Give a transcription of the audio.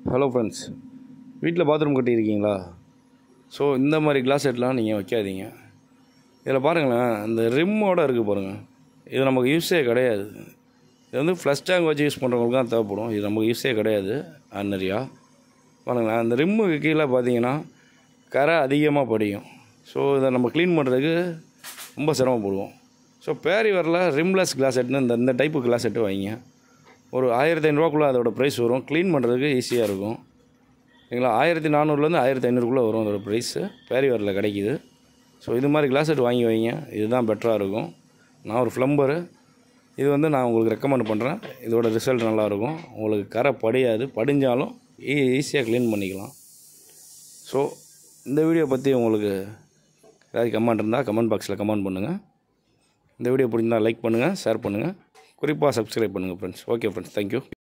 hello friends வீட்டில் bathroom கட்டியிருக்கீங்களா so இந்த மாதிரி கிளாஸ் செட்லாம் நீங்கள் வைக்காதீங்க இதில் பாருங்களேன் இந்த ரிம்மோட இருக்குது பாருங்கள் இது நமக்கு யூஸே கிடையாது இது வந்து ஃப்ளஷ் டேங்க் வச்சு யூஸ் பண்ணுறவங்களுக்கு தான் தேவைப்படும் இது நமக்கு யூஸே கிடையாது ஆர்டினரியாக பாருங்களேன் அந்த ரிம்முக்கு கீழே பார்த்தீங்கன்னா கரை அதிகமாக படியும் ஸோ இதை நம்ம க்ளீன் பண்ணுறதுக்கு ரொம்ப சிரமப்படுவோம் ஸோ பேரி வரல ரிம்லெஸ் கிளாஸ் செட்னு இந்த இந்த டைப்பு கிளாஸ் செட்டு வைங்க ஒரு ஆயிரத்தி ஐநூறுரூவாக்குள்ளே அதோட ப்ரைஸ் வரும் க்ளீன் பண்ணுறதுக்கு ஈஸியாக இருக்கும் சரிங்களா ஆயிரத்தி நானூறுலேருந்து ஆயிரத்தி ஐநூறுக்குள்ளே வரும் அதோட ப்ரைஸு பேரி வரல கிடைக்கிது ஸோ இது மாதிரி கிளாஸ் செட் வாங்கி வைங்க இதுதான் பெட்டராக இருக்கும் நான் ஒரு ஃப்ளம்பரு இது வந்து நான் உங்களுக்கு ரெக்கமெண்ட் பண்ணுறேன் இதோட ரிசல்ட் நல்லாயிருக்கும் உங்களுக்கு கரை படியாது படிஞ்சாலும் ஈ ஈஸியாக க்ளீன் பண்ணிக்கலாம் ஸோ இந்த வீடியோ பற்றி உங்களுக்கு ஏதாவது கமெண்ட் இருந்தால் கமெண்ட் பாக்ஸில் கமெண்ட் பண்ணுங்கள் இந்த வீடியோ பிடிச்சிருந்தால் லைக் பண்ணுங்கள் ஷேர் பண்ணுங்கள் குறிப்பாக சப்ஸ்கிரைப் பண்ணுங்கள் ஃப்ரெண்ட்ஸ் ஓகே ஃப்ரெண்ட்ஸ் தேங்க்யூ